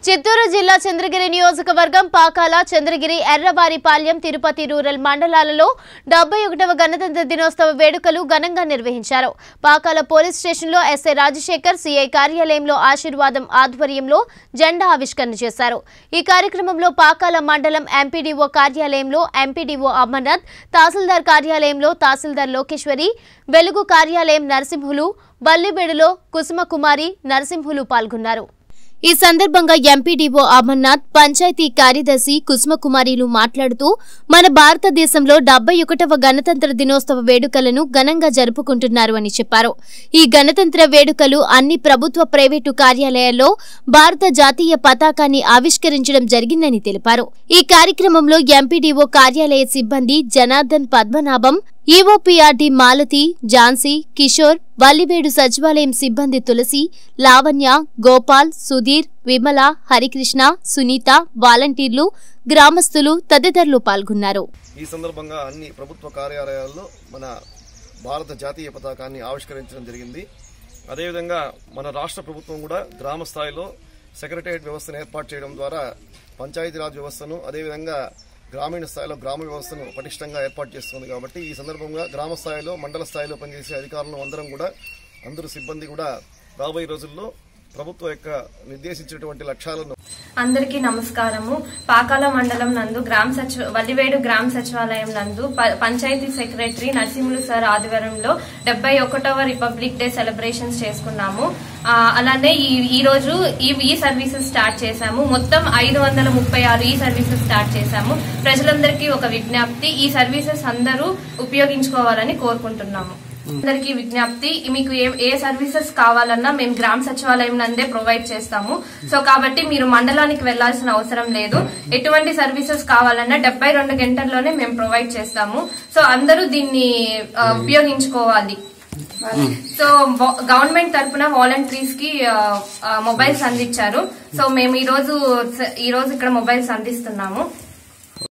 చిత్తూరు జిల్లా చంద్రగిరి నియోజకవర్గం పాకాల చంద్రగిరి ఎర్రవారిపాలెం తిరుపతి రూరల్ మండలాలలో డెబ్బై ఒకటవ గణతంత్ర దినోత్సవ వేడుకలు ఘనంగా నిర్వహించారు పాకాల పోలీస్ స్టేషన్లో ఎస్ఐ రాజశేఖర్ సిఐ కార్యాలయంలో ఆశీర్వాదం ఆధ్వర్యంలో జెండా ఆవిష్కరణ చేశారు ఈ కార్యక్రమంలో పాకాల మండలం ఎంపీడీఓ కార్యాలయంలో ఎంపీడీఓ అమర్నాథ్ తహసీల్దార్ కార్యాలయంలో తహసీల్దార్ లోకేశ్వరి వెలుగు కార్యాలయం నరసింహులు బల్లిబెడులో కుసుమకుమారి నరసింహులు పాల్గొన్నారు ఈ సందర్భంగా ఎంపీడీఓ అమర్నాథ్ పంచాయతీ కార్యదర్శి కుసుమకుమారిలు మాట్లాడుతూ మన భారతదేశంలో డెబ్బై ఒకటవ గణతంత్ర దినోత్సవ వేడుకలను ఘనంగా జరుపుకుంటున్నారు అని చెప్పారు ఈ గణతంత్ర వేడుకలు అన్ని ప్రభుత్వ ప్రైవేటు కార్యాలయాల్లో భారత జాతీయ పతాకాన్ని ఆవిష్కరించడం జరిగిందని తెలిపారు ఈ కార్యక్రమంలో ఎంపీడీఓ కార్యాలయ సిబ్బంది జనార్దన్ పద్మనాభం ఈఓపీఆర్డీ మాలతి ఝాన్సీ కిషోర్ వల్లివేడు సచివాలయం సిబ్బంది తులసి లావణ్య గోపాల్ సుధీర్ విమల హరికృష్ణ సునీత వాలంటీర్లు గ్రామస్తులు తదితరులు పాల్గొన్నారు ఈ సందర్భంగా అన్ని ప్రభుత్వ కార్యాలయాల్లో మన భారత జాతీయ పతాకాన్ని ఆవిష్కరించడం జరిగింది అదేవిధంగా మన రాష్ట్ర ప్రభుత్వం కూడా గ్రామ స్థాయిలో సెక్రటేరియట్ వ్యవస్థను ఏర్పాటు చేయడం ద్వారా పంచాయతీరాజ్ వ్యవస్థను అదేవిధంగా గ్రామీణ స్థాయిలో గ్రామ వ్యవస్థను పటిష్టంగా ఏర్పాటు చేస్తుంది కాబట్టి ఈ సందర్భంగా గ్రామ స్థాయిలో మండల స్థాయిలో పనిచేసే అధికారులు అందరం కూడా అందరూ సిబ్బంది కూడా రాబోయే రోజుల్లో ప్రభుత్వం యొక్క నిర్దేశించినటువంటి లక్ష్యాలను అందరికీ నమస్కారము పాకాల మండలం నందు గ్రామ సచివ వల్లివేడు గ్రామ సచివాలయం నందు ప- పంచాయతీ సెక్రటరీ నరసింహులు సార్ ఆధ్వర్యంలో డెబ్బై ఒకటవ రిపబ్లిక్ డే సెలబ్రేషన్స్ చేసుకున్నాము ఆ, అలానే ఈ ఈ రోజు ఈ ఈ సర్వీసెస్ స్టార్ట్ చేశాము మొత్తం ఐదు వందల ముప్పై ఆరు ఈ సర్వీసెస్ స్టార్ట్ చేశాము ప్రజలందరికీ ఒక విజ్ఞప్తి ఈ సర్వీసెస్ అందరూ ఉపయోగించుకోవాలని కోరుకుంటున్నాము అందరికీ విజ్ఞప్తి మీకు ఏ ఏ సర్వీసెస్ కావాలన్నా మేము గ్రామ సచివాలయం నందే ప్రొవైడ్ చేస్తాము సో కాబట్టి మీరు మండలానికి వెళ్లాల్సిన అవసరం లేదు ఎటువంటి సర్వీసెస్ కావాలన్నా డెబ్బై రెండు గంటల్లోనే మేము ప్రొవైడ్ చేస్తాము సో అందరూ దీన్ని ఆ, ఉపయోగించుకోవాలి సో వ- గవర్నమెంట్ తరపున వాలంటీర్స్ కి ఆ, ఆ, మొబైల్స్ అందించారు సో మేము ఈ రోజు ఈ రోజు ఇక్కడ మొబైల్స్ అందిస్తున్నాము